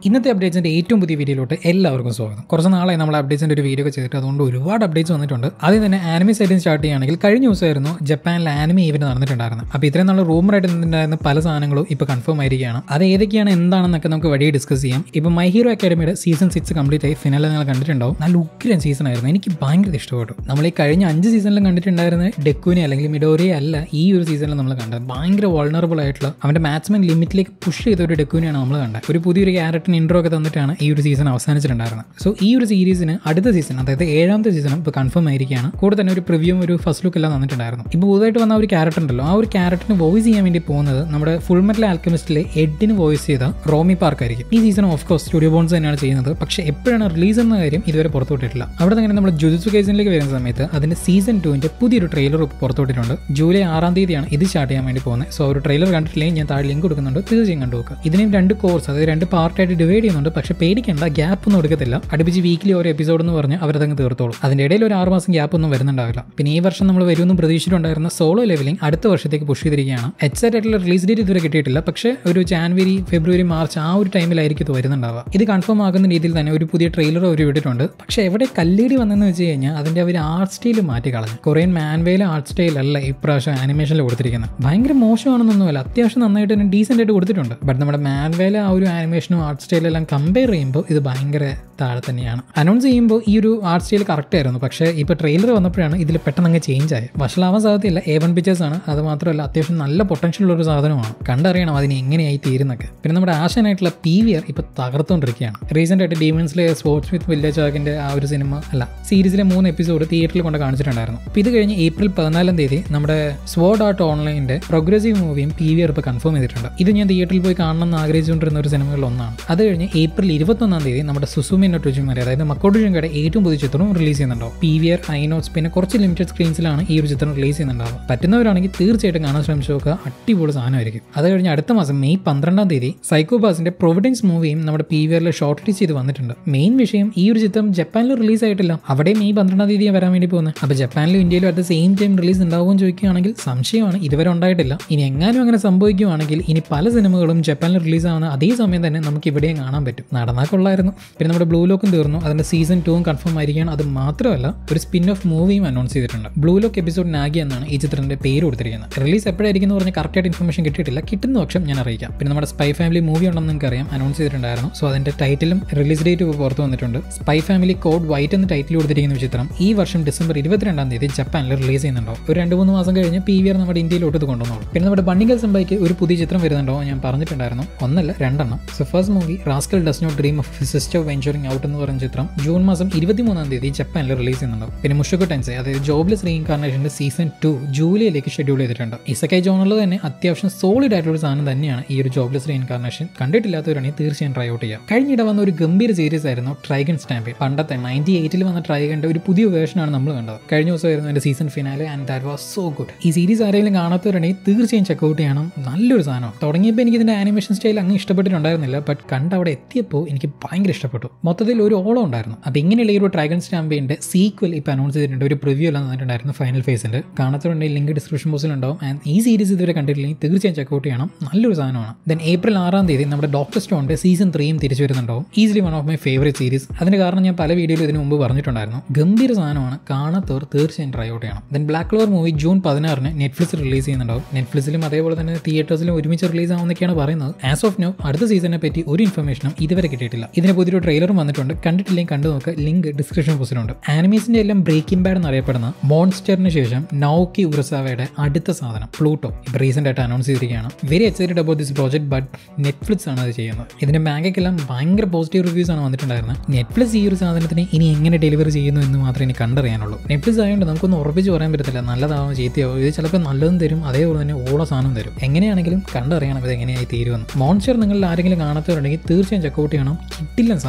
ഇന്നത്തെ അപ്ഡേറ്റ്സിന്റെ ഏറ്റവും പുതിയ വീഡിയോയിലോട്ട് എല്ലാവർക്കും സ്വാഗതം കുറച്ച് നാളായി നമ്മൾ അപ്ഡേറ്റ്സിന്റെ ഒരു വീഡിയോ ഒക്കെ ചെയ്തിട്ട് അതുകൊണ്ട് ഒരുപാട് അപ്ഡേറ്റ്സ് വന്നിട്ടുണ്ട് ആദ്യം തന്നെ ആനിമി സൈഡിൽ സ്റ്റാർട്ട് ചെയ്യുകയാണെങ്കിൽ കഴിഞ്ഞ ദിവസമായിരുന്നു ജപ്പാനിൽ ആനിമി ഈവന്റ് നടന്നിട്ടുണ്ടായിരുന്നത് അപ്പോൾ ഇത്രയും നാൾ റൂമറായിട്ട് നിന്നിട്ടുണ്ടായിരുന്ന പല സാധനങ്ങളും ഇപ്പോൾ കൺഫേം ആയിരിക്കുകയാണ് അത് ഏതൊക്കെയാണ് എന്താണെന്നൊക്കെ നമുക്ക് വഴിയെ ഡിസ്കസ് ചെയ്യാം ഇപ്പോൾ മൈ ഹീറോ അക്കാഡമിയുടെ സീസൺ സിക്സ് കംപ്ലീറ്റ് ആയി ഫിനാലെ നിങ്ങൾ കണ്ടിട്ടുണ്ടാവും നല്ല ഉഗ്രൻ സീസൺ ആയിരുന്നു എനിക്ക് ഭയങ്കര ഇഷ്ടപ്പെട്ടു നമ്മൾ ഈ കഴിഞ്ഞ അഞ്ച് സീസണിലും കണ്ടിട്ടുണ്ടായിരുന്ന ഡെക്കുനെ അല്ലെങ്കിൽ മിഡോറിയെ അല്ല ഈ ഒരു സീസണിൽ നമ്മൾ കണ്ടത് ഭയങ്കര വൾണറബിൾ ആയിട്ടുള്ള അവന്റെ മാക്സിമം ലിമിറ്റിലേക്ക് പുഷ് ചെയ്ത ഒരു ഡെക്കുനെയാണ് നമ്മൾ കണ്ടത് ഒരു പുതിയൊരു ക്യാരക്ടറിന് ഇൻട്രോ ഒക്കെ തന്നിട്ടാണ് ഈ ഒരു സീസൺ അവസാനിച്ചിട്ടുണ്ടായിരുന്നത് സോ ഈ ഒരു സീരീസിന് അടുത്ത സീസൺ അതായത് ഏഴാമത്തെ സീസണും ഇപ്പോൾ കൺഫേം ആയിരിക്കുകയാണ് കൂടെ തന്നെ ഒരു പ്രിവ്യൂവും ഒരു ഫസ്റ്റ് ലുക്ക് എല്ലാം തന്നിട്ടുണ്ടായിരുന്നു ഇപ്പോൾ പുതുതായിട്ട് വന്ന ആ ഒരു ക്യാരക്ടർ ഉണ്ടല്ലോ ആ ഒരു ക്യാരക്ടറിന് വോയിസ് ചെയ്യാൻ വേണ്ടി പോകുന്നത് നമ്മുടെ ഫുൾ മെറ്റൽ ആൽക്കമിസ്റ്റിലെ എഡിന് വോയിസ് ചെയ്ത റോമി പാർക്ക് ആയിരിക്കും ഈ season of course studio Bones തന്നെയാണ് ചെയ്യുന്നത് പക്ഷേ എപ്പോഴാണ് റിലീസ് എന്ന കാര്യം ഇതുവരെ പുറത്തുവിട്ടിട്ടില്ല അവിടെ തന്നെ നമ്മൾ ജുജുത്സു കേസിലേക്ക് വരുന്ന സമയത്ത് അതിന്റെ സീസൺ ടുവിന്റെ പുതിയൊരു ട്രെയിലർ പുറത്തുവിട്ടിട്ടുണ്ട് ജൂലൈ ആറാം തീയതിയാണ് ഇത് സ്റ്റാർട്ട് ചെയ്യാൻ വേണ്ടി പോകുന്നത് സോ ഒരു ട്രെയിലർ കണ്ടിട്ടില്ലെങ്കിൽ ഞാൻ താഴെ ലിങ്ക് കൊടുക്കുന്നുണ്ട് തീർച്ചയായും കണ്ടു നോക്കുക ഇതിനെയും രണ്ട് കോഴ്സ് അതായത് രണ്ട് പാർട്ടായിട്ട് ഡിവൈഡ് ചെയ്യുന്നുണ്ട് പക്ഷേ പേടിക്കേണ്ട ഗ്യാപ്പ് ഒന്നും എടുക്കത്തില്ല അടുപ്പിച്ച് വീക്കിലി ഓരോ എപ്പിസോഡ് എന്ന് പറഞ്ഞ് അവരതങ്ങ് തീർത്തോളും അതിന്റെ ഇടയിൽ ഒരു ആറ് മാസം ഗ്യാപ്പ് ഒന്നും വരുന്നുണ്ടാവില്ല പിന്നെ ഈ വർഷം നമ്മൾ വരുമെന്ന് പ്രതീക്ഷിച്ചിട്ടുണ്ടായിരുന്ന സോളോ ലെവലിംഗ് അടുത്ത വർഷത്തേക്ക് പുഷ് ചെയ്തിരിക്കുകയാണ് എക്സാക്ട് ആയിട്ടുള്ള റിലീസ് ഡേറ്റ് ഇതുവരെ കിട്ടിയിട്ടില്ല പക്ഷേ ഒരു ജാനുവരി ഫെബ്രുവരി മാർച്ച് ആ ഒരു ടൈമിലായിരിക്കും ഇത് വരുന്നുണ്ടാവുക ഇത് കൺഫേം ആകുന്ന രീതിയിൽ തന്നെ ഒരു പുതിയ ട്രെയിലർ അവർ വിട്ടിട്ടുണ്ട് പക്ഷേ എവിടെ കല്ലേടി വന്നെന്ന് വെച്ച് കഴിഞ്ഞാൽ അതിന്റെ അവർ ആർട്ട് സ്റ്റൈൽ മാറ്റി കളഞ്ഞു കൊറിയൻ മാൻവേയിലെ ആർട്ട് സ്റ്റൈൽ അല്ല ഇപ്രാവശ്യം ആനിമേഷനിൽ കൊടുത്തിരിക്കുന്നത് ഭയങ്കര മോശമാണെന്നൊന്നുമല്ല അത്യാവശ്യം നന്നായിട്ട് തന്നെ ഡീസെന്റ് ആയിട്ട് കൊടുത്തിട്ടുണ്ട് ബട്ട് നമ്മുടെ മാൻവേയിലെ ആ ഒരു ആനിമേഷനും ആർട്ട് സ്റ്റൈലും എല്ലാം കമ്പയർ ചെയ്യുമ്പോൾ ഇത് ഭയങ്കര താഴെ തന്നെയാണ് അനൗൺസ് ചെയ്യുമ്പോൾ ഈ ഒരു ആർട്ട് സ്റ്റൈൽ കറക്റ്റ് ആയിരുന്നു പക്ഷേ ഇപ്പോൾ ട്രെയിലർ വന്നപ്പോഴാണ് ഇതിൽ പെട്ടെന്ന് അങ്ങ് ചേഞ്ച് ആയത് വഷളാവാൻ സാധ്യതയില്ല എ വൺ പിക്ചേഴ്സ് ആണ് അത് മാത്രമല്ല അത്യാവശ്യം നല്ല പൊട്ടൻഷ്യൽ ഉള്ള ഒരു സാധനമാണ് കണ്ടറിയണം അതിന് എങ്ങനെയായി തീരുന്നൊക്കെ പിന്നെ നമ്മുടെ ആശനായിട്ടുള്ള പി വി ആർ ഇപ്പോൾ തകർത്തുകൊണ്ടിരിക്കുകയാണ് റീസെൻ്റ് ആയിട്ട് ഡീമൻസിലെ സ്പോർട്സ് വിത്ത് വില്ലേജ് ആക്കിൻ്റെ ആ ഒരു സിനിമ അല്ല സീരീസിലെ മൂന്ന് എപ്പിസോഡ് തിയേറ്ററിൽ കൊണ്ട് കാണിച്ചിട്ടുണ്ടായിരുന്നു അപ്പോൾ ഇത് കഴിഞ്ഞ് ഏപ്രിൽ പതിനാലാം തീയതി നമ്മുടെ സ്വോർഡ് ആർട്ട് ഓൺലൈൻ്റെ പ്രോഗ്രസീവ് മൂവിയും പി വി ആർ ഇപ്പോൾ കൺഫേം ചെയ്തിട്ടുണ്ട് ഇത് ഞാൻ തിയേറ്ററിൽ പോയി കാണണം എന്ന് ആഗ്രഹിച്ചുകൊണ്ടിരുന്ന ഒരു സിനിമകളിൽ ഒന്നാണ് അത് കഴിഞ്ഞ് ഏപ്രിൽ ഇരുപത്തൊന്നാം തീയതി നമ്മുടെ സുസുമി നൊട്ടുജുമാരി അതായത് മക്കോട്ടു ജുങ്കയുടെ ഏറ്റവും പുതിയ ചിത്രവും റിലീസ് ചെയ്യുന്നുണ്ടോ പി വി ആർ ഐനോട്സ് പിന്നെ കുറച്ച് ലിമിറ്റഡ് സ്ക്രീൻസിലാണ് ഈ ഒരു ചിത്രം റിലീസ് ചെയ്യുന്നുണ്ടാവുക പറ്റുന്നവരാണെങ്കിൽ തീർച്ചയായിട്ടും കാണാൻ ശ്രമിച്ചു നോക്കുക അടിപൊളി സാധനമായിരിക്കും അത് കഴിഞ്ഞ് അടുത്ത മാസം മെയ് പന്ത്രണ്ടാം തീയതി സൈക്കോപാസിന്റെ പ്രൊവിഡൻസ് മൂവിയും നമ്മുടെ പി വി ആറിൽ ഷോർട്ട് ലിസ്റ്റ് ചെയ്ത് വന്നിട്ടുണ്ട് മെയിൻ വിഷയം ഈ ഒരു ചിത്രം ജപ്പാനിൽ റിലീസ് ആയിട്ടില്ല അവിടെ മെയ് പന്ത്രണ്ടാം തീയതി വരാൻ വേണ്ടി പോകുന്നത് അപ്പോൾ ജപ്പാനിലും ഇന്ത്യയിലും at the same time release ഉണ്ടാവുമെന്ന് ചോദിക്കുകയാണെങ്കിൽ സംശയമാണ് ഇതുവരെ ഉണ്ടായിട്ടില്ല ഇനി എങ്ങാനും അങ്ങനെ സംഭവിക്കുകയാണെങ്കിൽ ഇനി പല സിനിമകളും ജപ്പാനിൽ റിലീസ് ആവുന്ന അതേ സമയം തന്നെ നമുക്ക് ഇവിടെയും കാണാൻ പറ്റും നടന്നാൽ കൊള്ളായിരുന്നു പിന്നെ നമ്മുടെ ബ്ലൂ ലോക്കും തീർന്നു അതിന്റെ സീസൺ ടൂവും കൺഫേം ആയിരിക്കുകയാണ് അത് മാത്രമല്ല ഒരു സ്പിൻ ഓഫ് മൂവിയും അനൗൺസ് ചെയ്തിട്ടുണ്ട് ബ്ലൂ ലോക്ക് എപ്പിസോഡ് നാഗി എന്നാണ് ഈ ചിത്രത്തിന്റെ പേര് കൊടുത്തിരിക്കുന്നത് റിലീസ് എപ്പോഴായിരിക്കും എന്ന് പറഞ്ഞ കറക്റ്റ് ആയിട്ട് ഇൻഫർമേഷൻ കിട്ടിയിട്ടില്ല കിട്ടുന്ന പക്ഷം ഞാൻ അറിയിക്കാം പിന്നെ നമ്മുടെ സ്പൈ ഫാമിലി മൂവി ഉണ്ടെന്ന് നിങ്ങൾക്ക് അറിയാം അനൗൺസ് ചെയ്തിട്ടുണ്ടായിരുന്നു സോ അതിന്റെ ടൈറ്റിലും റിലീസ് ഡേറ്റ് ഇപ്പോൾ പുറത്ത് വന്നിട്ടുണ്ട് സ്പൈ ഫാമിലി കോഡ് വൈറ്റ് എന്ന ടൈറ്റിൽ കൊടുത്തിരിക്കുന്ന ഒരു ചിത്രം ഈ വർഷം ഡിസംബർ ഇരുപത്തിരണ്ടാം തീയതി ജപ്പാനിൽ റിലീസ് ചെയ്യുന്നുണ്ടോ ഒരു രണ്ട് മൂന്ന് മാസം കഴിഞ്ഞ് പി വി ആർ നമ്മുടെ ഇന്ത്യയിലോട്ട് ഇത് കൊണ്ടുവന്നോളൂ പിന്നെ നമ്മുടെ ബണ്ണിക്കൽ സംബൈക്ക് ഒരു പുതിയ ചിത്രം വരുന്നുണ്ടോ ഞാൻ പറഞ്ഞിട്ടുണ്ടായിരുന്നു ഒന്നല്ല രണ്ടെണ്ണം so first movie rascal does not dream of sister venturing out എന്ന് പറയുന്ന ചിത്രം ജൂൺ മാസം ഇരുപത്തിമൂന്നാം തീയതി ജപ്പാനിൽ റിലീസ് ചെയ്യുന്നുണ്ടോ പിന്നെ മുഷുക്കോ ടെൻസെ അതായത് ജോബ്ലെസ് റീഇൻകാർണേഷന്റെ സീസൺ ടു ജൂലൈയിലേക്ക് ഷെഡ്യൂൾ ചെയ്തിട്ടുണ്ട് ഇസക്കൈ ജോണറിൽ തന്നെ അത്യാവശ്യം സോളിഡ് ആയിട്ടുള്ള ഒരു സാധനം തന്നെയാണ് ഈ ഒരു ജോബ്ലെസ് റീഇൻകാർണേഷൻ കണ്ടിട്ടില്ലാത്തവരാണെങ്കിൽ തീർച്ചയായും ട്രൈ ഔട്ട് ചെയ്യാം കഴിഞ്ഞിടെ വന്ന ഒരു ഗംഭീര സീരീസ് ആയിരുന്നു ട്രൈഗൺ സ്റ്റാമ്പേ പണ്ടത്തെ നയൻറ്റി എയ്റ്റിൽ വന്ന ട്രൈഗന്റെ ഒരു പുതിയ വേർഷനാണ് നമ്മൾ കണ്ടത് കഴിഞ്ഞ ദിവസമായിരുന്നു അതിന്റെ season finale and that was so good ഈ സീരീസ് ആരെങ്കിലും കാണാത്തവരാണെങ്കിൽ തീർച്ചയായും ചെക്കൗട്ട് ചെയ്യണം നല്ലൊരു സാധനമാണ് തുടങ്ങിയപ്പോൾ എനിക്ക് ഇതിന്റെ ആനിമേഷൻ സ്റ്റൈൽ അങ്ങ് ഇഷ്ടപ്പെട്ടിട്ടുണ്ടായിരുന്നില്ല ബട്ട് കണ്ട് അവിടെ എത്തിയപ്പോൾ എനിക്ക് ഭയങ്കര ഇഷ്ടപ്പെട്ടു മൊത്തത്തിൽ ഒരു ഓളം ഉണ്ടായിരുന്നു അപ്പോൾ ഇങ്ങനെയുള്ള ഈ ഒരു ഡ്രാഗൺ സ്റ്റാമ്പിന്റെ സീക്വൽ ഇപ്പോൾ അനൗൺസ് ചെയ്തിട്ടുണ്ട് ഒരു പ്രിവ്യൂ എല്ലാം തന്നിട്ടുണ്ടായിരുന്നു ഫൈനൽ ഫേസിൽ കാണാത്തവരുണ്ടെങ്കിൽ ലിങ്ക് ഡിസ്ക്രിപ്ഷൻ ബോക്സിൽ ഉണ്ടാവും ആൻഡ് ഈ സീരീസ് ഇതുവരെ കണ്ടിട്ടില്ലെങ്കിൽ തീർച്ചയായും ചെക്കൗട്ട് ചെയ്യണം നല്ലൊരു സാധനമാണ് ദെൻ ഏപ്രിൽ ആറാം തീയതി നമ്മുടെ ഡോക്ടർ സ്റ്റോണിന്റെ സീസൺ ത്രീയും തിരിച്ചു വരുന്നുണ്ടാവും easily one of my favourite series അതിന്റെ കാരണം ഞാൻ പല വീഡിയോയിലും ഇതിന് മുമ്പ് പറഞ്ഞിട്ടുണ്ടായിരുന്നു ഗംഭീര സാധനമാണ് കാണാത്തവർ തീർച്ചയായും ട്രൈ ഔട്ട് ചെയ്യണം then black clover movie June പതിനാറിന് നെറ്റ്ഫ്ലിക്സ് റിലീസ് ചെയ്യുന്നുണ്ടാവും നെറ്റ്ഫ്ലിക്സിലും അതേപോലെ തന്നെ തിയേറ്റേഴ്സിലും ഒരുമിച്ച് റിലീസ് ആവുന്നൊക്കെയാണ് പറയുന്നത് ആസ് ഓഫ് നോ അടുത്ത സീസണിനെ പറ്റി ഒരു ഇൻഫർമേഷനും ഇതുവരെ കിട്ടിയിട്ടില്ല ഇതിന് പുതിയൊരു ട്രെയിലറും വന്നിട്ടുണ്ട് കണ്ടിട്ടില്ലെങ്കിൽ കണ്ടു നോക്കുക ലിങ്ക് ഡിസ്ക്രിപ്ഷൻ ബോക്സിലുണ്ട് ആനിമേസിന്റെ എല്ലാം ബ്രേക്കിംഗ് ബാഡ് എന്നറിയപ്പെടുന്ന മോൺസ്റ്ററിന് ശേഷം നൗക്കി ഉറസാവയുടെ അടുത്ത സാധനം പ്ലൂട്ടോ ഇപ്പോൾ റീസെന്റ് ആയിട്ട് അനൗൺസ് ചെയ്തിരിക്കുകയാണ് very excited about this project but Netflix ആണ് അത് ചെയ്യുന്നത് ഇതിന്റെ ബാങ്കെല്ലാം ഭയങ്കര പോസിറ്റീവ് റിവ്യൂസ് ആണ് വന്നിട്ടുണ്ടായിരുന്നത് നെറ്റ്ഫ്ലിക്സ് ഈ ഒരു സാധനത്തിന് ഇനി എങ്ങനെ ഡെലിവറി ചെയ്യുന്നു എന്ന് മാത്രമേ എനിക്ക് കണ്ടറിയാനുള്ളൂ നെറ്റ്ഫ്ലിക്സ് ആയതുകൊണ്ട് നമുക്കൊന്നും ഉറപ്പിച്ച് പറയാൻ പറ്റത്തില്ല നല്ലതാവും ചീത്തയാവും ഇത് ചിലപ്പോൾ നല്ലതും തരും അതേപോലെ തന്നെ ഓള സാധനം തരും എങ്ങനെയാണെങ്കിലും കണ്ടറിയണം ഇത് എങ്ങനെയായി തീരുമെന്ന് മോൺസ്റ്റർ നിങ്ങളിൽ ആരെങ്കിലും കാണാത്തവരുണ്ടെങ്കിൽ തീർച്ചയായും ചെക്കൗട്ട് ചെയ്യണം കിട്ടില്ല സാധനമാണ്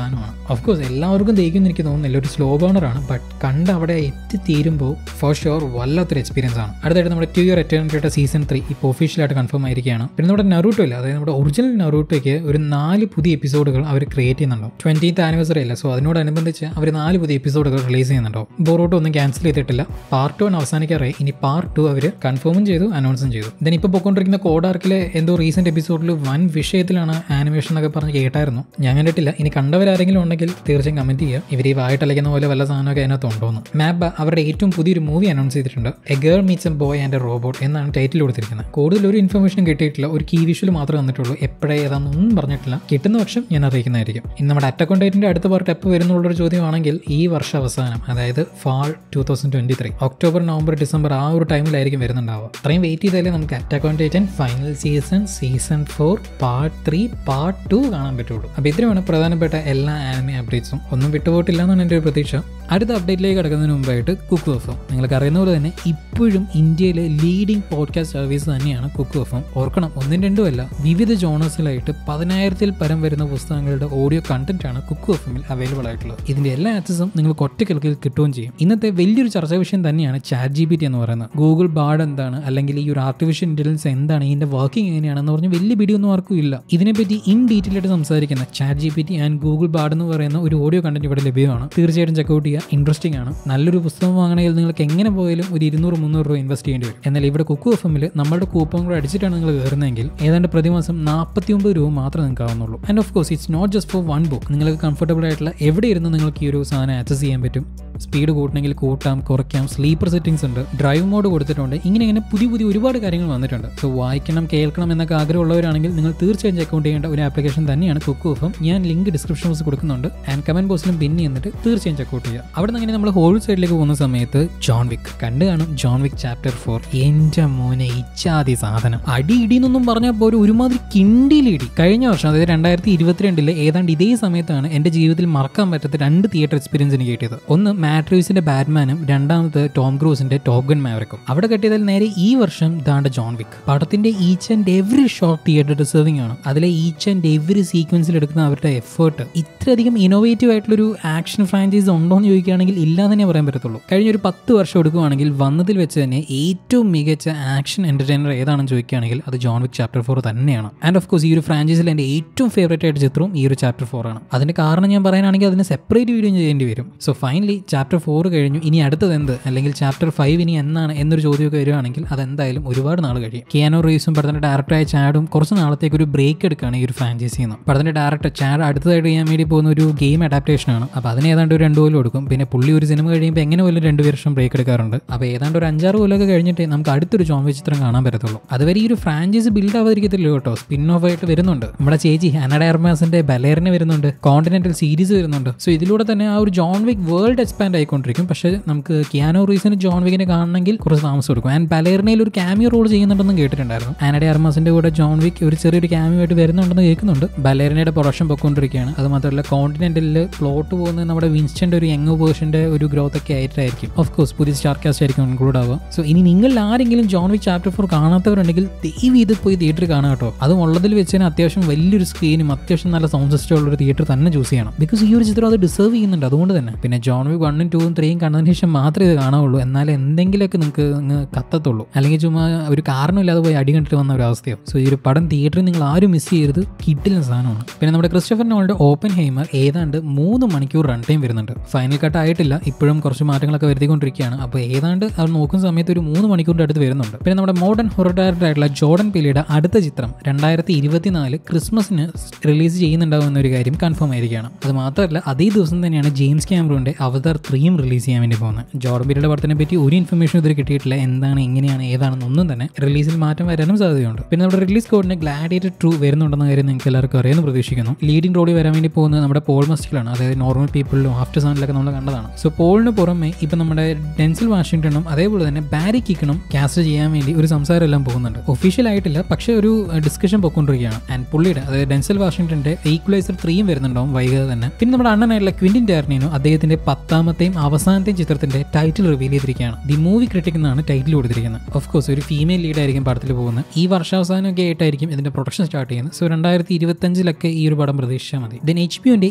ഓഫ് കോഴ്സ് എല്ലാവർക്കും ദഹിക്കുമെന്ന് എനിക്ക് തോന്നുന്നില്ല ഒരു സ്ലോ ബേണറാണ് ബട്ട് കണ്ട് അവിടെ എത്തിത്തീരുമ്പോൾ ഫോർ ഷുവർ വല്ലാത്തൊരു എക്സ്പീരിയൻസ് ആണ് അടുത്തായിട്ട് നമ്മുടെ ടു ഇയർ എറ്റേണിറ്റിയുടെ സീസൺ ത്രീ ഇപ്പോൾ ഒഫീഷ്യലായിട്ട് കൺഫേം ആയിരിക്കുകയാണ് പിന്നെ നമ്മുടെ നറൂട്ടോ ഇല്ല അതായത് നമ്മുടെ ഒറിജിനൽ നറൂട്ടോയ്ക്ക് ഒരു നാല് പുതിയ എപ്പിസോഡുകൾ അവർ ക്രിയേറ്റ് ചെയ്യുന്നുണ്ടോ ട്വൻറ്റീത്ത് ആനിവേഴ്സറി അല്ല സോ അതിനോടനുബന്ധിച്ച് അവർ നാല് പുതിയ എപ്പിസോഡുകൾ റിലീസ് ചെയ്യുന്നുണ്ടോ ബോറോട്ടോ ഒന്നും ക്യാൻസൽ ചെയ്തിട്ടില്ല പാർട്ട് വൺ അവസാനിക്കാറായി ഇനി പാർട്ട് ടു അവർ കൺഫേമും ചെയ്തു അനൗൺസും ചെയ്തു ദെൻ ഇപ്പോൾ പോയിക്കൊണ്ടിരിക്കുന്ന കോഡാർക്കിലെ എന്തോ റീസെന്റ് എപ്പിസോഡിൽ വൻ വിഷയത്തിലാണ് ആനിമേഷൻ എന്നൊക്കെ പറഞ്ഞ് കേട്ടായിരുന്നു ഞാൻ കണ്ടിട്ടില്ല ഇനി കണ്ടവരാരെങ്കിലും ഉണ്ടെങ്കിൽ തീർച്ചയായും കമന്റ് ചെയ്യുക ഇവർ ഈ വായിട്ടളിക്കുന്ന പോലെ വല്ല സാധനമൊക്കെ അതിനകത്ത് ഉണ്ടോന്ന് മാബ അവരുടെ ഏറ്റവും പുതിയൊരു മൂവി അനൗൺസ് ചെയ്തിട്ടുണ്ട് a girl meets a boy and a robot എന്നാണ് ടൈറ്റിൽ കൊടുത്തിരിക്കുന്നത് കൂടുതൽ ഒരു ഇൻഫർമേഷൻ കിട്ടിയിട്ടില്ല ഒരു കീ വിഷ്വൽ മാത്രമേ വന്നിട്ടുള്ളൂ എപ്പോഴേ ഏതാണെന്നൊന്നും പറഞ്ഞിട്ടില്ല കിട്ടുന്ന വർഷം ഞാൻ അറിയിക്കുന്നതായിരിക്കും ഇനി നമ്മുടെ അറ്റക് ഡേറ്റിന്റെ അടുത്ത പാർട്ട് എപ്പോൾ വരുന്നുള്ളൊരു ചോദ്യമാണെങ്കിൽ ഈ വർഷം അവസാനം അതായത് fall two thousand twenty three October November December ആ ഒരു ടൈമിലായിരിക്കും വരുന്നുണ്ടാവുക അത്രയും വെയിറ്റ് ചെയ്താലേ നമുക്ക് attack on titan final season season four part three part two കാണാൻ പറ്റുള്ളൂ അപ്പോൾ ഇത്രയാണ് പ്രധാനപ്പെട്ട എല്ലാ ആനിമി അപ്ഡേറ്റ്സും ഒന്നും വിട്ടുപോയിട്ടില്ല എന്നാണ് എൻ്റെ ഒരു പ്രതീക്ഷ അടുത്ത അപ്ഡേറ്റിലേക്ക് കിടക്കുന്നതിന് മുമ്പായിട്ട് കുക്ക് എഫ് നിങ്ങൾക്ക് അറിയുന്ന പോലെ തന്നെ ഇപ്പോഴും ഇന്ത്യയിലെ ലീഡിംഗ് പോഡ്കാസ്റ്റ് സർവീസ് തന്നെയാണ് കുക്ക് എഫ് ഓർക്കണം ഒന്നും രണ്ടും അല്ല വിവിധ ജോണേഴ്സിലായിട്ട് പതിനായിരത്തിൽ പരം വരുന്ന പുസ്തകങ്ങളുടെ ഓഡിയോ കണ്ടന്റ് ആണ് കുക്ക് എഫിൽ അവൈലബിൾ ആയിട്ടുള്ളത് ഇതിന്റെ എല്ലാ ആക്സസും നിങ്ങൾക്ക് ഒറ്റക്കിളക്കിൽ കിട്ടുകയും ചെയ്യും ഇന്നത്തെ വലിയൊരു ചർച്ചാ വിഷയം തന്നെയാണ് ചാറ്റ് ജി പി ടി എന്ന് പറയുന്നത് ഗൂഗിൾ ബാഡ് എന്താണ് അല്ലെങ്കിൽ ഈ ഒരു ആർട്ടിഫിഷ്യൽ ഇന്റലിജൻസ് എന്താണ് ഇതിന്റെ വർക്കിംഗ് എങ്ങനെയാണെന്ന് പറഞ്ഞ് വലിയ വീഡിയോ ഒന്നും ആർക്കും ഇല്ല ഇതിനെപ്പറ്റി ഇൻ ഡീറ്റെയിൽ ആയിട്ട് സംസാരിക്കുന്ന chat G P T and Google Bard എന്ന് പറയുന്ന ഒരു ഓഡിയോ കണ്ടന്റ് ഇവിടെ ലഭ്യമാണ് തീർച്ചയായിട്ടും ചെക്കൗട്ട് ചെയ്യുക ഇൻട്രസ്റ്റിംഗ് ആണ് നല്ലൊരു പുസ്തകം വാങ്ങണമെങ്കിൽ നിങ്ങൾക്ക് എങ്ങനെ പോയാലും ഒരു ഇരുന്നൂറ് മുന്നൂറ് രൂപ ഇൻവെസ്റ്റ് ചെയ്യേണ്ടി വരും എന്നാൽ ഇവിടെ കുക്കു എഫ് എമ്മിൽ നമ്മുടെ കൂപ്പൺ കൂടെ അടിച്ചിട്ടാണ് നിങ്ങൾ കയറുന്നതെങ്കിൽ ഏതാണ്ട് പ്രതിമാസം നാൽപ്പത്തി ഒമ്പത് രൂപ മാത്രമേ നിങ്ങൾക്ക് ആവുന്നുള്ളൂ and of course it's not just for one book നിങ്ങൾക്ക് കംഫർട്ടബിൾ ആയിട്ടുള്ള എവിടെ ഇരുന്ന് നിങ്ങൾക്ക് ഈ ഒരു സാധനം ആക്സസ് ചെയ്യാൻ പറ്റും സ്പീഡ് കൂട്ടണമെങ്കിൽ കൂട്ടാം കുറയ്ക്കാം സ്ലീപ്പർ സെറ്റിംഗ്സ് ഉണ്ട് ഡ്രൈവ് മോഡ് കൊടുത്തിട്ടുണ്ട് ഇങ്ങനെ ഇങ്ങനെ പുതിയ പുതിയ ഒരുപാട് കാര്യങ്ങൾ വന്നിട്ടുണ്ട് സോ വായിക്കണം കേൾക്കണം എന്നൊക്കെ ആഗ്രഹമുള്ളവരാണെങ്കിൽ നിങ്ങൾ തീർച്ചയായും ചെക്കൗട്ട് ചെയ്യേണ്ട ഒരു ആപ്ലിക്കേഷൻ തന്നെയാണ് കുക്ക് ഓഫും ഞാൻ ലിങ്ക് ഡിസ്ക്രിപ്ഷൻ ബോക്സ് കൊടുക്കുന്നുണ്ട് ആൻഡ് കമന്റ് ബോക്സിലും പിൻ ചെയ്യുന്നിട്ട് തീർച്ചയായും ചെക്കൗട്ട് ചെയ്യുക അവിടെ നിന്ന് അങ്ങനെ നമ്മൾ ഹോൾ സൈഡിലേക്ക് പോകുന്ന സമയത്ത് ജോൺ വിക്ക് കണ്ടു കാണും ജോൺ വിക്ക് ചാപ്റ്റർ ഫോർ എൻ്റെ മോനെ ഇച്ചാതി സാധനം അടി ഇടി എന്നൊന്നും പറഞ്ഞാൽ പോലും ഒരുമാതിരി കിണ്ടിയിലിടി കഴിഞ്ഞ വർഷം അതായത് രണ്ടായിരത്തി ഇരുപത്തിരണ്ടില് ഏതാണ്ട് ഇതേ സമയത്താണ് എൻ്റെ ജീവിതത്തിൽ മറക്കാൻ പറ്റാത്ത രണ്ട് തിയേറ്റർ എക്സ്പീരിയൻസ് എനിക്ക് കിട്ടിയത് ഒന്ന് മാട്രീസിന്റെ ബാറ്റ്മാനും രണ്ടാമത് ടോം ക്രൂസിന്റെ ടോപ്പ് ഗൺ മാവറിക്കും അവിടെ കെട്ടിയതിൽ നേരെ ഈ വർഷം ദാണ്ട് ജോൺ വിക്ക് പടത്തിന്റെ each and every shot theatre deserving ആണ് അതിലെ ഈച്ച് ആൻഡ് എവറി സീക്വൻസിൽ എടുക്കുന്ന അവരുടെ എഫേർട്ട് ഇത്രയധികം ഇന്നോവേറ്റീവ് ആയിട്ടുള്ളൊരു ആക്ഷൻ ഫ്രാഞ്ചൈസ് ഉണ്ടോ എന്ന് ചോദിക്കുകയാണെങ്കിൽ ഇല്ല തന്നെ പറയാൻ പറ്റത്തുള്ളൂ കഴിഞ്ഞ ഒരു പത്ത് വർഷം എടുക്കുകയാണെങ്കിൽ വന്നതിൽ വെച്ച് തന്നെ ഏറ്റവും മികച്ച ആക്ഷൻ എന്റർടൈനർ ഏതാണെന്ന് ചോദിക്കുകയാണെങ്കിൽ അത് ജോൺ വിക്ക് ചാപ്റ്റർ ഫോർ തന്നെയാണ് ആൻഡ് ഓഫ് കോഴ്സ് ഈ ഒരു ഫ്രാഞ്ചൈസിൽ എൻ്റെ ഏറ്റവും ഫേവറേറ്റ് ആയിട്ട് ചിത്രവും ഈ ഒരു ചാപ്റ്റർ ഫോർ ആണ് അതിന്റെ കാരണം ഞാൻ പറയാനാണെങ്കിൽ അതിന് സെപ്പറേറ്റ് വീഡിയോ ചെയ്യേണ്ടി വരും സോ ഫൈനലി ചാപ്റ്റർ ഫോർ കഴിഞ്ഞു ഇനി അടുത്തത് എന്ത് അല്ലെങ്കിൽ ചാപ്റ്റർ ഫൈവ് ഇനി എന്നാണ് എന്നൊരു ചോദ്യമൊക്കെ വരികയാണെങ്കിൽ അതെന്തായാലും ഒരുപാട് നാൾ കഴിയും കിയാനോ റീസും പടത്തിന്റെ ഡയറക്ടറായ ചാഡും കുറച്ച് നാളത്തേക്ക് ഒരു ബ്രേക്ക് എടുക്കുകയാണ് ഈ ഒരു ഫ്രാഞ്ചൈസിൽ നിന്ന് പടത്തിന്റെ ഡയറക്ടർ ചാഡ് അടുത്തതായിട്ട് ചെയ്യാൻ വേണ്ടി പോകുന്ന ഒരു ഗെയിം അഡാപ്റ്റേഷൻ ആണ് അപ്പോൾ അതിന് ഏതാണ്ട് ഒരു രണ്ട് കൊല്ലം കൊടുക്കും പിന്നെ പുള്ളി ഒരു സിനിമ കഴിയുമ്പോൾ എങ്ങനെ പോലും രണ്ട് വർഷം ബ്രേക്ക് എടുക്കാറുണ്ട് അപ്പോൾ ഏതാണ്ട് ഒരു അഞ്ചാറ് കൊല്ലമൊക്കെ കഴിഞ്ഞിട്ട് നമുക്ക് അടുത്തൊരു ജോംബി ചിത്രം കാണാൻ പറ്റത്തുള്ളൂ അതുവരെ ഈ ഒരു ഫ്രാഞ്ചൈസി ബിൽഡ് ആവാതിരിക്കത്തില്ല കേട്ടോ സ്പിൻ ഓഫ് ആയിട്ട് വരുന്നുണ്ട് നമ്മുടെ ചേച്ചി ഹനഡ എർമാസിന്റെ ബലേറിന് വരുന്നുണ്ട് കോണ്ടിനെന്റൽ സീരീസ് വരുന്നുണ്ട് സോ ഇതിലൂടെ തന്നെ ആ ഒരു ജോൺ വിക് വേൾഡ് എക്സ്പാൻഡ് ആയിക്കൊണ്ടിരിക്കും പക്ഷേ നമുക്ക് കിയാനോ റീസിന് ജോൺ വിക്കിനെ കാണണമെങ്കിൽ കുറച്ച് താമസം എടുക്കും ആൻഡ് ബലേറിനയിൽ ഒരു ക്യാമിയോ റോൾ ചെയ്യുന്നുണ്ടെന്ന് കേട്ടിട്ടുണ്ടായിരുന്നു ആനഡ അർമാസിന്റെ കൂടെ ജോൺ വിക്ക് ഒരു ചെറിയൊരു ക്യാമിയോ ആയിട്ട് വരുന്നുണ്ടെന്ന് കേൾക്കുന്നുണ്ട് ബലേറിനയുടെ പ്രൊഡക്ഷൻ പൊയ്ക്കൊണ്ടിരിക്കുകയാണ് അത് മാത്രമല്ല കോണ്ടിനെന്റലിൽ പ്ലോട്ട് പോകുന്നത് നമ്മുടെ വിൻസ്റ്റന്റെ ഒരു യങ് വേർഷന്റെ ഒരു ഗ്രോത്ത് ഒക്കെ ആയിട്ടായിരിക്കും ഓഫ് കോഴ്സ് പുതിയ സ്റ്റാർ കാസ്റ്റ് ആയിരിക്കും ഇൻക്ലൂഡ് ആവുക സോ ഇനി നിങ്ങൾ ആരെങ്കിലും ജോൺ വിക്ക് ചാപ്റ്റർ ഫോർ കാണാത്തവരുണ്ടെങ്കിൽ ദയവ് ഇത് പോയി തിയേറ്ററിൽ കാണാം കേട്ടോ അതും ഉള്ളതിൽ വെച്ച് തന്നെ അത്യാവശ്യം വലിയൊരു സ്ക്രീനും അത്യാവശ്യം നല്ല സൗണ്ട് സിസ്റ്റം ഉള്ള ഒരു തിയേറ്റർ തന്നെ ചൂസ് ചെയ്യണം ബിക്കോസ് ഈ ഒരു ചിത്രം അത് ഡിസേർവ് ചെയ്യുന്നുണ്ട് അതുകൊണ്ട് തന്നെ പിന്നെ ജോൺ വിക്ക് വണ്ണും ടൂവും ത്രീയും കണ്ടതിന് ശേഷം മാത്രമേ ഇത് കാണാവുള്ളൂ എന്നാൽ എന്തെങ്കിലുമൊക്കെ നിങ്ങൾക്ക് അങ്ങ് കത്തത്തുള്ളൂ അല്ലെങ്കിൽ ചുമ്മാ ഒരു കാരണമില്ലാതെ പോയി അടി കണ്ടിട്ട് വന്ന ഒരു അവസ്ഥയോ സോ ഈ ഒരു പടം തിയേറ്ററിൽ നിങ്ങൾ ആരും മിസ് ചെയ്യരുത് കിട്ടില്ല സാധനമാണ് പിന്നെ നമ്മുടെ ക്രിസ്റ്റഫർ നോളുടെ ഓപ്പൺ ഹെയ്മർ ഏതാണ്ട് മൂന്ന് മണിക്കൂർ റൺ ടൈം വരുന്നുണ്ട് ഫൈനൽ കട്ട് ആയിട്ടില്ല ഇപ്പോഴും കുറച്ച് മാറ്റങ്ങളൊക്കെ വരുത്തിക്കൊണ്ടിരിക്കുകയാണ് അപ്പോൾ ഏതാണ്ട് അവർ നോക്കുന്ന സമയത്ത് ഒരു മൂന്ന് മണിക്കൂറിൻ്റെ അടുത്ത് വരുന്നുണ്ട് പിന്നെ നമ്മുടെ മോഡേൺ ഹൊറർ ഡയറക്ടർ ആയിട്ടുള്ള ജോർഡൻ പിലിയുടെ അടുത്ത ചിത്രം രണ്ടായിരത്തി ഇരുപത്തിനാല് ക്രിസ്മസിന് റിലീസ് ചെയ്യുന്നുണ്ടാവും എന്നൊരു കാര്യം കൺഫേം ആയിരിക്കുകയാണ് അത് മാത്രമല്ല അതേ ദിവസം തന്നെയാണ് ജെയിംസ് ക്യാമറോന്റെ അവതാർ ത്രീയും റിലീസ് ചെയ്യാൻ വേണ്ടി പോകുന്നത് ജോർഡൻ പിലിയുടെ പടത്തിനെ പറ്റി ഒരു ഇൻഫർമേഷൻ ഇതുവരെ കിട്ടിയിട്ടില്ല എന്താണ് എങ്ങനെയാണ് ഏതാണെന്നൊന്നും തന്നെ റിലീസിൽ മാറ്റം വരാനും സാധ്യതയുണ്ട് പിന്നെ നമ്മുടെ റിലീസ് കോഡിന് ഗ്ലാഡിയേറ്റർ ട്രൂ വരുന്നുണ്ടെന്ന കാര്യം നിങ്ങൾക്ക് എല്ലാവർക്കും അറിയാമെന്ന് പ്രതീക്ഷിക്കുന്നു ലീഡിംഗ് റോഡിൽ വരാൻ വേണ്ടി പോകുന്നത് നമ്മുടെ പോൾ മസ്റ്റിലാണ് അതായത് നോർമൽ പീപ്പിളിലും ആഫ്റ്റർ സൗണ്ടിലൊക്കെ നമ്മൾ കണ്ടതാണ് സോ പോളിന് പുറമെ ഇപ്പം നമ്മുടെ ഡെൻസിൽ വാഷിംഗ്ടണും അതേപോലെ തന്നെ ബാരി കിക്കണും കാസ്റ്റ് ചെയ്യാൻ വേണ്ടി ഒരു സംസാരം എല്ലാം പോകുന്നുണ്ട് ഒഫീഷ്യൽ ആയിട്ടില്ല പക്ഷേ ഒരു ഡിസ്കഷൻ പൊയ്ക്കൊണ്ടിരിക്കുകയാണ് ആൻഡ് പുള്ളിയുടെ അതായത് ഡെൻസൽ വാഷിംഗ്ടന്റെ ഈക്വലൈസർ ത്രീയും വരുന്നുണ്ടാവും വൈകാതെ തന്നെ പിന്നെ നമ്മുടെ അണ്ണനായിട്ടുള്ള ക്വിന്റിൻ ടാർണിനോ അദ്ദേഹത്തിന്റെ പത്താമത്തെയും അവസാനത്തെയും ചിത്രത്തിന്റെ ടൈറ്റിൽ റിവീൽ ചെയ്തിരിക്കുകയാണ് ദി മൂവി ക്രിട്ടിക് എന്നാണ് ടൈറ്റിൽ കൊടുത്തിരിക്കുന്നത് ഓഫ് കോഴ്സ് ഒരു ഫീമെയിൽ ലീഡായിരിക്കും പടത്തിൽ പോകുന്നത് ഈ വർഷാവസാനമൊക്കെ ആയിട്ടായിരിക്കും ഇതിന്റെ പ്രൊഡക്ഷൻ സ്റ്റാർട്ട് ചെയ്യുന്നത് സോ രണ്ടായിരത്തി ഇരുപത്തഞ്ചിലൊക്കെ ഈ ഒരു പടം പ്രതീക്ഷിച്ചാൽ മതി ദെൻ എച്ച് പി യുടെ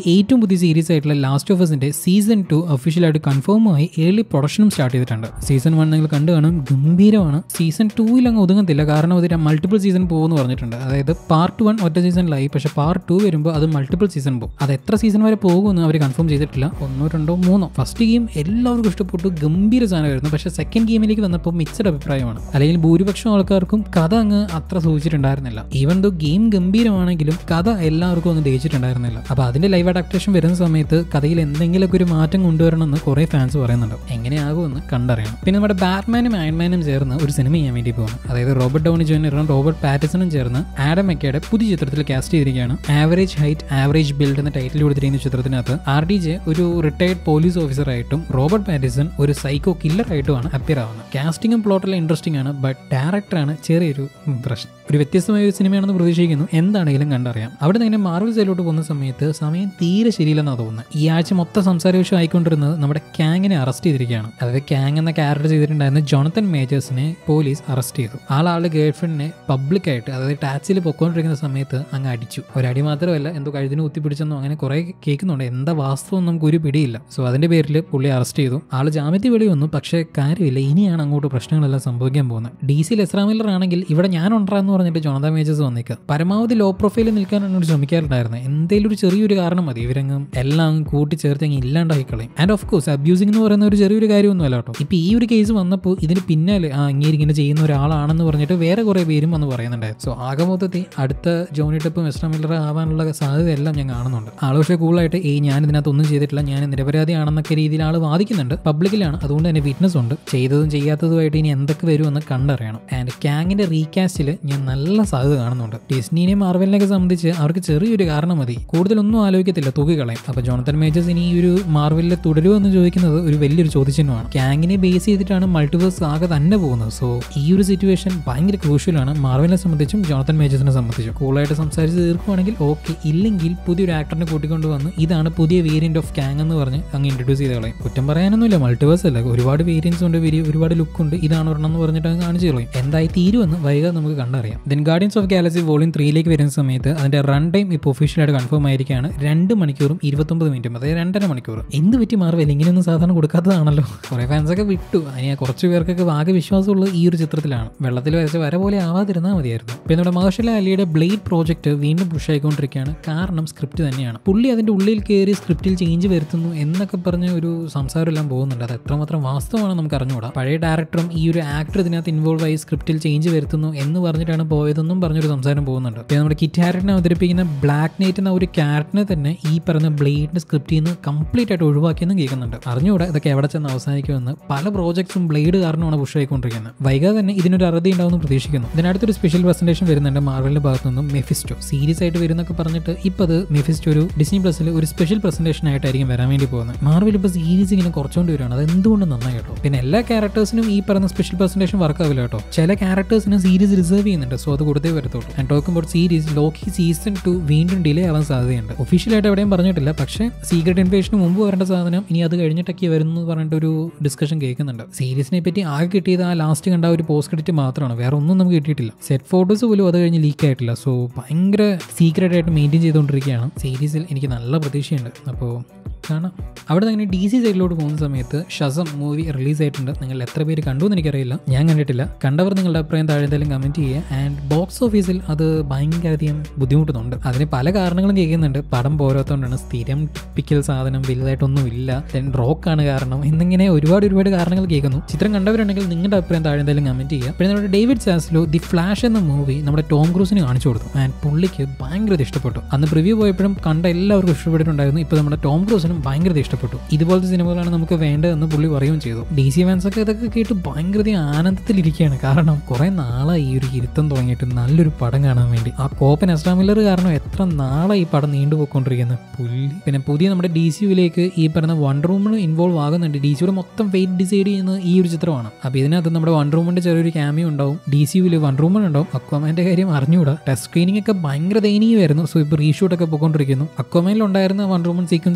ഏറ്റവും പുതിയ സീരീസ് ആയിട്ടുള്ള ലാസ്റ്റ് ഓഫ് എസിന്റെ സീസൺ ടു ഒഫീഷ്യലായിട്ട് കൺഫേം ആയി ഏർലി പ്രൊഡക്ഷനും സ്റ്റാർട്ട് ചെയ്തിട്ടുണ്ട് സീസൺ വൺ നിങ്ങൾ കണ്ടു കാണും ഗംഭീരമാണ് സീസൺ ടൂയിൽ അങ്ങ് ഒതുങ്ങത്തില്ല കാരണം അതിന് മൾട്ടിപ്പിൾ സീസൺ പോകുമെന്ന് പറഞ്ഞിട്ടുണ്ട് അതായത് പാർട്ട് വൺ ഒറ്റ സീസണിലായി പക്ഷെ പാർട്ട് ടു വരുമ്പോൾ അത് മൾട്ടിപ്പിൾ സീസൺ പോകും അത് എത്ര സീസൺ വരെ പോകുമെന്ന് അവർ കൺഫേം ചെയ്തിട്ടില്ല ഒന്നോ രണ്ടോ മൂന്നോ ഫസ്റ്റ് ഗെയിം എല്ലാവർക്കും ഇഷ്ടപ്പെട്ടു ഗംഭീര സാധനമായിരുന്നു പക്ഷെ സെക്കൻഡ് ഗെയിമിലേക്ക് വന്നപ്പോൾ മിക്സഡ് അഭിപ്രായമാണ് അല്ലെങ്കിൽ ഭൂരിപക്ഷം ആൾക്കാർക്കും കഥ അങ്ങ് അത്ര സൂചിച്ചിട്ടുണ്ടായിരുന്നില്ല ഈവൻ ദോ ഗെയിം ഗംഭീരമാണെങ്കിലും കഥ എല്ലാവർക്കും ഒന്നും ദഹിച്ചിട്ടുണ്ടായിരുന്നില്ല അപ്പോൾ അതിന്റെ ലൈവ് അഡാപ്റ്റേഷൻ വരുന്ന സമയത്ത് കഥയിൽ എന്തെങ്കിലുമൊക്കെ ഒരു മാറ്റം കൊണ്ടുവരണമെന്ന് കുറേ ഫാൻസ് പറയുന്നുണ്ട് എങ്ങനെയാകുമെന്ന് കണ്ടറിയണം പിന്നെ നമ്മുടെ ബാറ്റ്മാനും അയൺമാനും ചേർന്ന് ഒരു സിനിമ ചെയ്യാൻ വേണ്ടി പോകുന്നു അതായത് റോബർട്ട് ഡൗണി ജൂനിയറും റോബർട്ട് പാറ്റിസണും ചേർന്ന് ആഡം മെക്കയുടെ പുതിയ ചിത്രത്തിൽ കാസ്റ്റ് ചെയ്തിരിക്കുകയാണ് ആവറേജ് ഹൈറ്റ് ആവറേജ് ബിൽഡ് എന്ന ടൈറ്റിൽ കൊടുത്തിരിക്കുന്ന ചിത്രത്തിനകത്ത് ആർ ഡി ജെ ഒരു റിട്ടയർഡ് പോലീസ് ഓഫീസറായിട്ടും റോബർട്ട് പാറ്റിസൺ ഒരു സൈക്കോ കില്ലറായിട്ടുമാണ് അപ്പിയർ ആവുന്നത് കാസ്റ്റിംഗും പ്ലോട്ടെല്ലാം ഇൻട്രസ്റ്റിംഗ് ആണ് ബട്ട് ഡയറക്ടറാണ് ചെറിയൊരു പ്രശ്നം ഒരു വ്യത്യസ്തമായ ഒരു സിനിമയാണെന്ന് പ്രതീക്ഷിക്കുന്നു എന്താണെങ്കിലും കണ്ടറിയാം അവിടെ നിന്ന് മാർവൽ സൈഡിലോട്ട് പോകുന്ന സമയത്ത് സമയം തീരെ ശരിയില്ലെന്നാണ് തോന്നുന്നത് ഈ ആഴ്ച മൊത്തം സംസാര വിഷയം ആയിക്കൊണ്ടിരുന്നത് നമ്മുടെ ക്യാങ്ങിനെ അറസ്റ്റ് ചെയ്തിരിക്കുകയാണ് അതായത് ക്യാങ് എന്ന ക്യാരക്ടർ ചെയ്തിട്ടുണ്ടായിരുന്ന ജോണത്തൻ മേജേഴ്സിനെ പോലീസ് അറസ്റ്റ് ചെയ്തു ആളാളുടെ ഗേൾ ഫ്രണ്ടിനെ പബ്ലിക്കായിട്ട് അതായത് ടാക്സിയിൽ പൊക്കോണ്ടിരിക്കുന്ന സമയത്ത് അങ്ങ് അടിച്ചു ഒരടി മാത്രമല്ല എന്തോ കഴുതിന് കുത്തിപ്പിടിച്ചെന്നോ അങ്ങനെ കുറെ കേൾക്കുന്നുണ്ട് എന്താ വാസ്തവം നമുക്ക് ഒരു പിടിയില്ല സോ അതിന്റെ പേരിൽ പുള്ളി അറസ്റ്റ് ചെയ്തു ആള് ജാമ്യത്തിൽ വെളി വന്നു പക്ഷേ കാര്യമില്ല ഇനിയാണ് അങ്ങോട്ട് പ്രശ്നങ്ങളെല്ലാം സംഭവിക്കാൻ പോകുന്നത് ഡി സി ലെസ്രാ മില്ലർ ആണെങ്കിൽ ഇവിടെ ഞാൻ ഉണ്ടാന്ന് പറഞ്ഞിട്ട് ജോണത മേജേഴ്സ് വന്നേക്കുക പരമാവധി ലോ പ്രൊഫൈലിൽ നിൽക്കാനാണ് അവർ ശ്രമിക്കാറുണ്ടായിരുന്നത് എന്തെങ്കിലും ഒരു ചെറിയൊരു കാരണം മതി ഇവരങ്ങ് എല്ലാം അങ്ങ് കൂട്ടിച്ചേർത്ത് അങ്ങ് ഇല്ലാണ്ടായി കളയും ആൻഡ് ഓഫ് കോഴ്സ് അബ്യൂസിംഗ് എന്ന് പറയുന്ന ഒരു ചെറിയൊരു കാര്യമൊന്നും അല്ല കേട്ടോ ഇപ്പൊ ഈ ഒരു കേസ് വന്നപ്പോൾ ഇതിന് പിന്നാലെ ആ ഇങ്ങനെ ഇങ്ങനെ ചെയ്യുന്ന ഒരാളാണെന്ന് പറഞ്ഞിട്ട് വേറെ കുറെ പേരും വന്ന് പറയുന്നുണ്ടായിരുന്നു സോ ആകെ മൊത്തത്തിൽ അടുത്ത ജോണി ടെപ്പും എസ്ട്രാ മില്ലർ ആവാനുള്ള സാധ്യതയെല്ലാം ഞാൻ കാണുന്നുണ്ട് ആൾ പക്ഷേ കൂളായിട്ട് ഈ ഞാൻ ഇതിനകത്ത് ഒന്നും ചെയ്തിട്ടില്ല ഞാൻ നിരപരാധിയാണെന്നൊക്കെ രീതിയിൽ ആൾ വാദിക്കുന്നുണ്ട് പബ്ലിക്കിലാണ് അതുകൊണ്ട് തന്നെ വിറ്റ്നസ് ഉണ്ട് ചെയ്തതും ചെയ്യാത്തതുമായിട്ട് ഇനി എന്തൊക്കെ വരുമെന്ന് കണ്ടറിയണം ആൻഡ് ക്യാങ്ങിന്റെ റീകാസ്റ്റിൽ ഞാൻ നല്ല സാധ്യത കാണുന്നുണ്ട് ഡിസ്നിനെയും മാർവലിനെയൊക്കെ സംബന്ധിച്ച് അവർക്ക് ചെറിയൊരു കാരണം മതി കൂടുതലൊന്നും ആലോചിക്കത്തില്ല തുകകളെയും അപ്പൊ ജോണത്തൻ മേജേഴ്സ് ഇനി ഈ ഒരു മാർവലിൽ തുടരുമോ എന്ന് ചോദിക്കുന്നത് ഒരു വലിയൊരു ചോദ്യചിഹ്നമാണ് ക്യാങ്ങിനെ ബേസ് ചെയ്തിട്ടാണ് മൾട്ടിവേഴ്സ് ആകെ തന്നെ പോകുന്നത് സോ ഈ ഒരു സിറ്റുവേഷൻ ഭയങ്കര ക്രൂഷ്യലാണ് മാർവലിനെ സംബന്ധിച്ചും ജോണത്തൻ മേജേഴ്സിനെ സംബന്ധിച്ചും കൂളായിട്ട് സംസാരിച്ച് തീർക്കുവാണെങ്കിൽ ഓക്കെ ഇല്ലെങ്കിൽ പുതിയൊരു ആക്ടറിനെ കൂട്ടിക്കൊണ്ട് വന്ന് ഇതാണ് പുതിയ വേരിയന്റ് ഓഫ് ക്യാങ് എന്ന് പറഞ്ഞ് അങ്ങ് ഇൻട്രൊഡ്യൂസ് ചെയ്ത് കളയും കുറ്റം പറയാനൊന്നുമില്ല മൾട്ടിവേഴ്സ് അല്ല ഒരുപാട് വേരിയൻസ് ഉണ്ട് വെരി- ഒരുപാട് ലുക്ക് ഉണ്ട് ഇതാണ് ഒരെണ്ണം എന്ന് പറഞ്ഞിട്ട് അങ്ങ് കാണിച്ചു കളയും എന്തായി തീരുമെന്ന് വൈകാതെ നമുക്ക് കണ്ടറിയാം then Guardians of Galaxy volume ത്രീയിലേക്ക് വരുന്ന സമയത്ത് അതിന്റെ റൺ ടൈം ഇപ്പോൾ ഒഫീഷ്യലായിട്ട് കൺഫേം ആയിരിക്കുകയാണ് രണ്ട് മണിക്കൂറും ഇരുപത്തൊമ്പത് മിനിറ്റും അതായത് രണ്ടര മണിക്കൂർ എന്ത് പറ്റി മാർവൽ ഇങ്ങനെയൊന്നും സാധാരണ കൊടുക്കാത്തതാണല്ലോ കുറെ ഫാൻസ് ഒക്കെ വിട്ടു അതിന് കുറച്ച് പേർക്കൊക്കെ ആകെ വിശ്വാസമുള്ളത് ഈ ഒരു ചിത്രത്തിലാണ് വെള്ളത്തിൽ വരച്ച വര പോലെ ആവാതിരുന്നാൽ മതിയായിരുന്നു പിന്നെ നമ്മുടെ മഹർഷല അലിയുടെ ബ്ലേഡ് പ്രോജക്റ്റ് വീണ്ടും പുഷ് ആയിക്കൊണ്ടിരിക്കുകയാണ് കാരണം സ്ക്രിപ്റ്റ് തന്നെയാണ് പുള്ളി അതിന്റെ ഉള്ളിൽ കയറി സ്ക്രിപ്റ്റിൽ ചേഞ്ച് വരുത്തുന്നു എന്നൊക്കെ പറഞ്ഞ ഒരു സംസാരമെല്ലാം പോകുന്നുണ്ട് അത് എത്രമാത്രം വാസ്തവമാണ് നമുക്ക് അറിഞ്ഞുകൂടാ പഴയ ഡയറക്ടറും ഈ ഒരു ആക്ടർ ഇതിനകത്ത് ഇൻവോൾവ് ആയി സ്ക്രിപ്റ്റിൽ ചേഞ്ച് വരുത്തുന്നു എന്ന് പറഞ്ഞിട്ടാണ് പോയതെന്നും പറഞ്ഞൊരു സംസാരം പോകുന്നുണ്ട് പിന്നെ നമ്മുടെ കിറ്റാരറ്റിനെ അവതരിപ്പിക്കുന്ന ബ്ലാക്ക് നൈറ്റ് എന്ന ഒരു ക്യാരറ്റിനെ തന്നെ ഈ പറഞ്ഞ ബ്ലേഡിന്റെ സ്ക്രിപ്റ്റിൽ നിന്ന് കംപ്ലീറ്റ് ആയിട്ട് ഒഴിവാക്കിയെന്നും കേൾക്കുന്നുണ്ട് അറിഞ്ഞുകൂടാ ഇതൊക്കെ എവിടെ ചെന്ന് അവസാനിക്കുമെന്ന് പല പ്രോജക്ട്സും ബ്ലേഡ് കാരണമാണ് പുഷ് ആയിക്കൊണ്ടിരിക്കുന്നത് വൈകാതെ തന്നെ ഇതിനൊരു അറുതി ഉണ്ടാവുമെന്ന് പ്രതീക്ഷിക്കുന്നു ഇതിനടുത്തൊരു സ്പെഷ്യൽ പ്രസന്റേഷൻ വരുന്നുണ്ട് മാർവലിന്റെ ഭാഗത്തു നിന്നും മെഫിസ്റ്റോ സീരീസ് ആയിട്ട് വരുന്നൊക്കെ പറഞ്ഞിട്ട് ഇപ്പോൾ അത് മെഫിസ്റ്റോ ഒരു ഡിസ്നി പ്ലസിൽ ഒരു സ്പെഷ്യൽ പ്രസന്റേഷൻ ആയിട്ടായിരിക്കും വരാൻ വേണ്ടി പോകുന്നത് മാർവൽ ഇപ്പോൾ സീരീസ് ഇങ്ങനെ കുറച്ചുകൊണ്ട് വരികയാണ് അത് എന്തുകൊണ്ട് നന്നായി കേട്ടോ പിന്നെ എല്ലാ ക്യാരക്ടേഴ്സിനും ഈ പറയുന്ന സ്പെഷ്യൽ പ്രസന്റേഷൻ വർക്ക് ആവില്ല കേട്ടോ ചില ക്യാരക്ടേഴ്സിന് സീരീസ് റിസർവ് ചെയ്യുന്നുണ്ട് സോ അത് കൊടുത്തേ വരത്തുള്ളൂ and talk about series Loki season two വീണ്ടും ഡിലേ ആവാൻ സാധ്യതയുണ്ട് ഒഫീഷ്യലായിട്ട് എവിടെയും പറഞ്ഞിട്ടില്ല പക്ഷേ സീക്രട്ട് ഇൻവേഷന് മുമ്പ് വരേണ്ട സാധനം ഇനി അത് കഴിഞ്ഞിട്ടൊക്കെ വരുന്നു എന്ന് പറഞ്ഞിട്ട് ഒരു ഡിസ്കഷൻ കേൾക്കുന്നുണ്ട് സീരീസിനെ പറ്റി ആകെ കിട്ടിയത് ആ ലാസ്റ്റ് കണ്ട ആ ഒരു പോസ്റ്റ് ക്രെഡിറ്റ് മാത്രമാണ് വേറെ ഒന്നും നമുക്ക് കിട്ടിയിട്ടില്ല സെറ്റ് ഫോട്ടോസ് പോലും അത് കഴിഞ്ഞ് ലീക്ക് ആയിട്ടില്ല സോ ഭയങ്കര സീക്രട്ട് ആയിട്ട് മെയിൻറ്റെയിൻ ചെയ്തുകൊണ്ടിരിക്കുകയാണ് സീരീസിൽ എനിക്ക് നല്ല പ്രതീക്ഷയുണ്ട് അപ്പോൾ കാണാം അവിടെ നിന്ന് ഡി സി സൈഡിലോട്ട് പോകുന്ന സമയത്ത് ഷസം മൂവി റിലീസ് ആയിട്ടുണ്ട് നിങ്ങൾ എത്ര പേര് കണ്ടു എന്ന് എനിക്കറിയില്ല ഞാൻ കണ്ടിട്ടില്ല കണ്ടവർ നിങ്ങളുടെ അഭിപ്രായം താഴെ എന്തായാലും കമൻറ്റ് ചെയ്യുക ആൻഡ് ബോക്സ് ഓഫീസിൽ അത് ഭയങ്കരധികം ബുദ്ധിമുട്ടുന്നുണ്ട് അതിന് പല കാരണങ്ങളും കേൾക്കുന്നുണ്ട് പടം പോരാത്തോണ്ടാണ് സ്ഥിരം ടിപ്പിക്കൽ സാധനം വലുതായിട്ടൊന്നും ഇല്ല ദെൻ റോക്കാണ് കാരണം എന്നിങ്ങനെ ഒരുപാട് ഒരുപാട് കാരണങ്ങൾ കേൾക്കുന്നു ചിത്രം കണ്ടവരുണ്ടെങ്കിൽ നിങ്ങളുടെ അഭിപ്രായം താഴെ എന്തായാലും കമൻറ്റ് ചെയ്യുക പിന്നെ നമ്മുടെ ഡേവിഡ് സാസ്ലോ ദി ഫ്ലാഷ് എന്ന മൂവി നമ്മുടെ ടോം ക്രൂസിന് കാണിച്ചു കൊടുത്തു ആൻഡ് പുള്ളിക്ക് ഭയങ്കര ഇഷ്ടപ്പെട്ടു അന്ന് പ്രിവ്യൂ പോയപ്പോഴും കണ്ട എല്ലാവർക്കും ഇഷ്ടപ്പെട്ടിട്ടുണ്ടായിരുന്നു ഇപ്പോൾ നമ്മുടെ ടോം ക്രൂസിനും ഭയങ്കര ഇഷ്ടപ്പെട്ടു ഇതുപോലത്തെ സിനിമകളാണ് നമുക്ക് വേണ്ടതെന്ന് പുള്ളി പറയുകയും ചെയ്തു ഡി സി ഫാൻസ് ഒക്കെ ഇതൊക്കെ കേട്ട് ഭയങ്കര ആനന്ദത്തിലിരിക്കുകയാണ് കാരണം കുറെ നാളായി ഈ ഒരു ഇരുത്തം തുടങ്ങിയിട്ട് നല്ലൊരു പടം കാണാൻ വേണ്ടി ആ കോപ്പൻ എസ്ട്രാ മില്ലർ കാരണം എത്ര നാളായി ഈ പടം നീണ്ടുപോയിക്കൊണ്ടിരിക്കുന്നത് പുല്ലി പിന്നെ പുതിയ നമ്മുടെ ഡി സി യുവിലേക്ക് ഈ പറഞ്ഞ വണ്ടർ റൂമിന് ഇൻവോൾവ് ആകുന്നുണ്ട് ഡി സിയുടെ മൊത്തം വെയിറ്റ് ഡിസൈഡ് ചെയ്യുന്നത് ഈ ഒരു ചിത്രമാണ് അപ്പോൾ ഇതിനകത്ത് നമ്മുടെ വണ്ടർ റൂമിന്റെ ചെറിയൊരു ക്യാമിയോ ഉണ്ടാവും ഡി സി യുവിൽ വണ്ടർ റൂമൻ ഉണ്ടാവും അക്വാമാൻ്റെ കാര്യം അറിഞ്ഞുകൂടാ ടെസ്റ്റ് സ്ക്രീനിങ് ഒക്കെ ഭയങ്കര ദയനീയമായിരുന്നു സോ ഇപ്പോൾ റീഷൂട്ട് ഒക്കെ പോയിക്കൊണ്ടിരിക്കുന്നു അക്വാമയിൽ ഉണ്ടായിരുന്ന വണ്ടർ റൂമൻ സീക്വൻസുകളെല്ലാം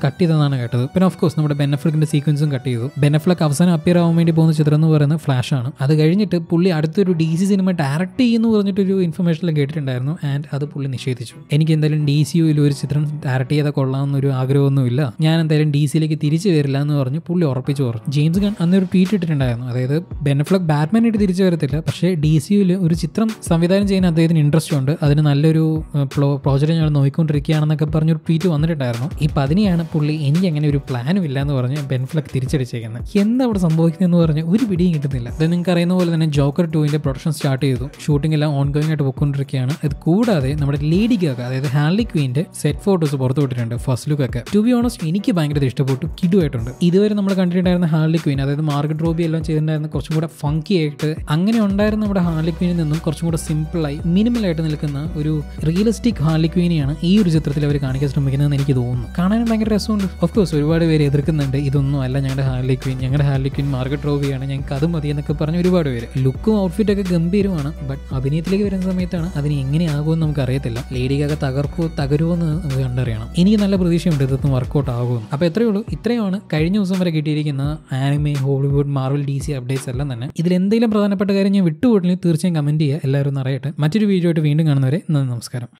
കട്ട് ചെയ്തതാണ് കേട്ടത് പിന്നെ ഓഫ് കോഴ്സ് നമ്മുടെ ബെനഫ്ലക്കിന്റെ സീക്വൻസും കട്ട് ചെയ്തു ബെനഫ്ലക്ക് അവസാനം അപ്പിയർ ആവാൻ വേണ്ടി പോകുന്ന ചിത്രം എന്ന് പറയുന്നത് ഫ്ലാഷ് ആണ് അത് കഴിഞ്ഞിട്ട് പുള്ളി അടുത്തൊരു ഡി സി സിനിമ ഡയറക്റ്റ് ചെയ്യുന്നു പറഞ്ഞിട്ടൊരു ഇൻഫർമേഷനിൽ കേട്ടിട്ടുണ്ടായിരുന്നു ആൻഡ് അത് പുള്ളി നിഷേധിച്ചു എനിക്ക് എന്തായാലും ഡി സി യുയിൽ ഒരു ചിത്രം ഡയറക്റ്റ് ചെയ്താൽ കൊള്ളാമെന്നൊരു ആഗ്രഹമൊന്നുമില്ല ഞാൻ എന്തായാലും ഡി സിയിലേക്ക് തിരിച്ചു വരില്ല എന്ന് പറഞ്ഞ് പുള്ളി ഉറപ്പിച്ചു പറഞ്ഞു ജെയിംസ് ഗൺ അന്നൊരു ട്വീറ്റ് ഇട്ടിട്ടുണ്ടായിരുന്നു അതായത് ബെനഫ്ലക്ക് ബാറ്റ്മാനായിട്ട് തിരിച്ചു വരത്തില്ല പക്ഷേ ഡി സി യുയിൽ ഒരു ചിത്രം സംവിധാനം ചെയ്യാൻ അദ്ദേഹത്തിന് ഇൻട്രസ്റ്റ് ഉണ്ട് അതിന് നല്ലൊരു പ്രോജക്റ്റ് ഞങ്ങൾ നോക്കിക്കൊണ്ടിരിക്കുകയാണെന്നൊക്കെ പറഞ്ഞൊരു ട്വീറ്റ് വന്നിട്ടുണ്ടായിരുന്നു ഇപ്പം അതിനെയാണ് പുള്ളി എനിക്ക് അങ്ങനെ ഒരു പ്ലാനും ഇല്ല എന്ന് പറഞ്ഞ് ബെൻഫ്ലക്ക് തിരിച്ചടിച്ചേക്കുന്നത് എന്താ അവിടെ സംഭവിക്കുന്നതെന്ന് പറഞ്ഞ് ഒരു പിടിയും കിട്ടുന്നില്ല അത് നിങ്ങൾക്ക് അറിയുന്ന പോലെ തന്നെ ജോക്കർ ടൂവിൻ്റെ പ്രൊഡക്ഷൻ സ്റ്റാർട്ട് ചെയ്തു ഷൂട്ടിംഗ് എല്ലാം ഓൺഗോയിങ് ആയിട്ട് പോയിക്കൊണ്ടിരിക്കുകയാണ് ഇത് കൂടാതെ നമ്മുടെ ലേഡി ഗാഗ അതായത് ഹാർലി ക്വീൻ്റെ സെറ്റ് ഫോട്ടോസ് പുറത്തു വിട്ടിട്ടുണ്ട് ഫസ്റ്റ് ലുക്ക് ഒക്കെ ടു ബി ഓണസ്റ്റ് എനിക്ക് ഭയങ്കര ഇഷ്ടപ്പെട്ടു കിടുവായിട്ടുണ്ട് ഇതുവരെ നമ്മൾ കണ്ടിട്ടുണ്ടായിരുന്ന ഹാർലി ക്വീൻ അതായത് മാർഗറ്റ് റോബി എല്ലാം ചെയ്തിട്ടുണ്ടായിരുന്ന കുറച്ചും കൂടെ ഫങ്കി ആയിട്ട് അങ്ങനെ ഉണ്ടായിരുന്ന നമ്മുടെ ഹാർലി ക്വീനിൽ നിന്നും കുറച്ചും കൂടെ സിമ്പിളായി മിനിമലായിട്ട് നിൽക്കുന്ന ഒരു റിയലിസ്റ്റിക് ഹാർലി ക്വീനെയാണ് ഈ ഒരു ചിത്രത്തിൽ അവർ കാണിക്കാൻ ശ്രമിക്കുന്നതെന്ന് എനിക്ക് തോന്നുന്നു കാണാനും ഭയങ്കര രസമുണ്ട് ഓഫ് കോഴ്സ് ഒരുപാട് പേര് എതിർക്കുന്നുണ്ട് ഇതൊന്നും അല്ല ഞങ്ങളുടെ ഹാർലി ക്വീൻ ഞങ്ങളുടെ ഹാർലി ക്വീൻ മാർഗറ്റ് റോബിയാണ് ഞങ്ങൾക്ക് അത് മതി എന്നൊക്കെ പറഞ്ഞ് ഒരുപാട് പേര് ലുക്കും ഔട്ട്ഫിറ്റ് ഒക്കെ ഗംഭീരമാണ് ബട്ട് അഭിനയത്തിലേക്ക് വരുന്ന സമയത്താണ് അതിന് എങ്ങനെയാകുമെന്ന് നമുക്ക് അറിയത്തില്ല ലേഡിക്കൊക്കെ തകർക്കോ തകരുമോ എന്ന് നമുക്ക് കണ്ടറിയണം എനിക്ക് നല്ല പ്രതീക്ഷയുണ്ട് ഇതൊന്നും വർക്കൗട്ട് ആകുമെന്ന് അപ്പോൾ എത്രയേ ഉള്ളൂ ഇത്രയുമാണ് കഴിഞ്ഞ ദിവസം വരെ കിട്ടിയിരിക്കുന്ന anime Hollywood Marvel D C updates എല്ലാം തന്നെ ഇതിൽ എന്തെങ്കിലും പ്രധാനപ്പെട്ട കാര്യം ഞാൻ വിട്ടുപോയിട്ടില്ലെങ്കിൽ തീർച്ചയായും കമൻറ്റ് ചെയ്യുക എല്ലാവരും ഒന്ന് അറിയട്ടെ മറ്റൊരു വീഡിയോ ആയിട്ട് വീണ്ടും കാണുന്നവരെ നന്ദി നമസ്കാരം